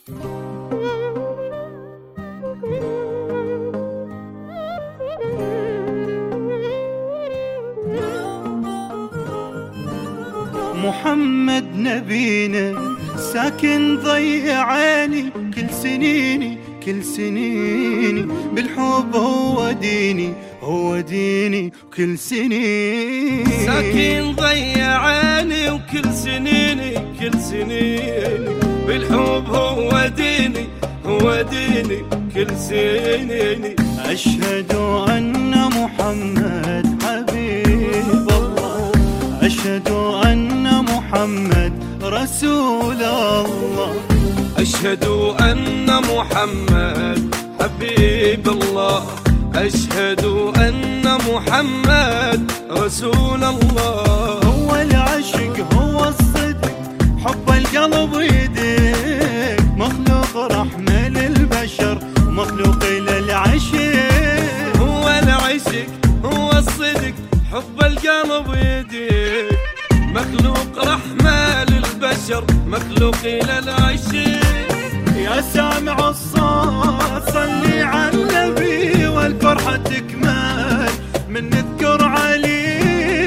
محمد نبينا ساكن ضيع عيني كل سنيني كل سنيني بالحب هو ديني هو ديني كل سنيني ساكن ضيع عيني وكل سنيني كل سنيني بالحب هو ديني هو ديني كل سنيني أشهد أن محمد حبيب الله أشهد أن محمد رسول الله أشهد أن محمد حبيب الله أشهد أن محمد رسول الله هو العشق هو الصدق حب القلب يديك مخلوق رحمة للبشر مخلوق للعشق هو العشق هو الصدق حب القلب يديك مخلوق رحمة للبشر مخلوق إلى العشق يا سامع الصوت صلي على النبي والفرحة تكمل من نذكر علي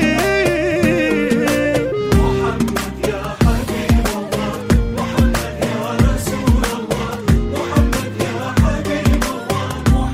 محمد يا حبيب الله محمد يا رسول الله محمد يا حبيب الله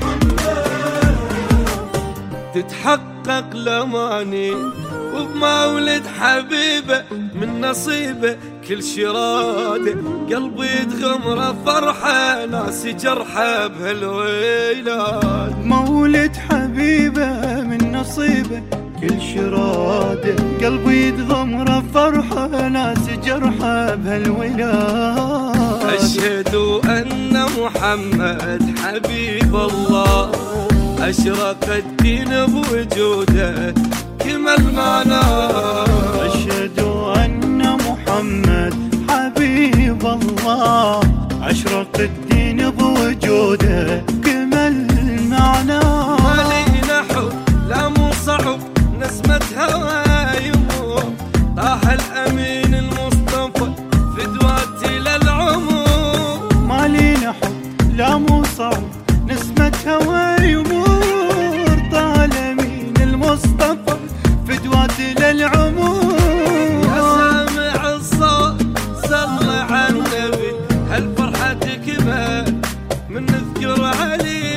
محمد تتحقق لماني وبمولد حبيبه من نصيبه كل شراده قلبي يتغمره فرحه ناسي جرحه بهالويلاد مولد حبيبه من نصيبه كل شراده قلبي يتغمره فرحه ناس جرحه بهالولاد أشهد أن محمد حبيب الله أشرق الدين بوجوده كما المعنى أشهد أن محمد حبيب الله أشرق الدين بوجوده كمل المعنى علينا حب لا مو صعب نسمة هوى يمور طاح الأمين المصطفى فدواتي للعمر ما لينا حب لا مو صعب نسمة هوى يمور طال مين المصطفى فدواتي للعمر يا سامع الصوت صل على النبي هالفرحة تكمل من نذكر علي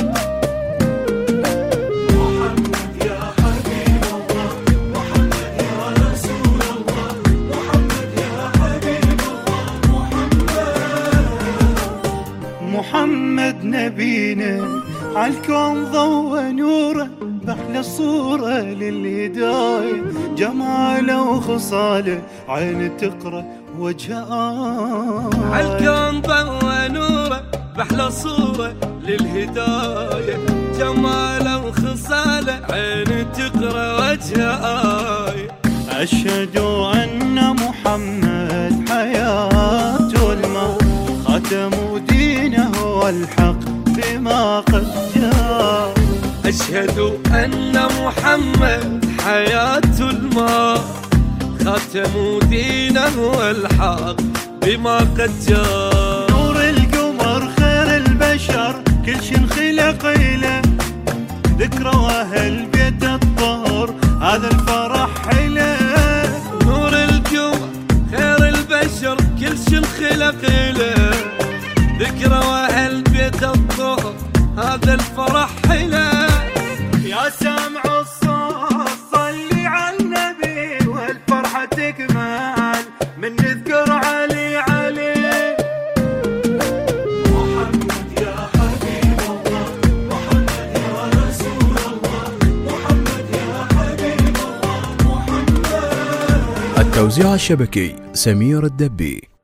محمد يا حبيب الله محمد يا رسول الله محمد يا حبيب الله محمد محمد نبينا عالكون ضوى نوره بأحلى صورة للهداية جماله وخصاله عين تقرأ وجه آية عالكون ضوى نوره بأحلى صورة للهداية جماله وخصاله عين تقرا وجه آية أشهد أن محمد حياة الماء ختم دينه والحق بما قد جاء أشهد أن محمد حياة الماء ختم دينه والحق بما قد جاء نور القمر خير البشر كل شي انخلق له ذكرى واهل بيت الطهر هذا الفرح له نور القمر خير البشر كل شي انخلق له ذكرى واهل بيت الطهر هذا الفرح له يا سامع الصوت صلي على النبي والفرحة تكمل من نذكر علي علي محمد يا حبيب الله محمد يا رسول الله محمد يا حبيب الله محمد التوزيع الشبكي سمير الدبي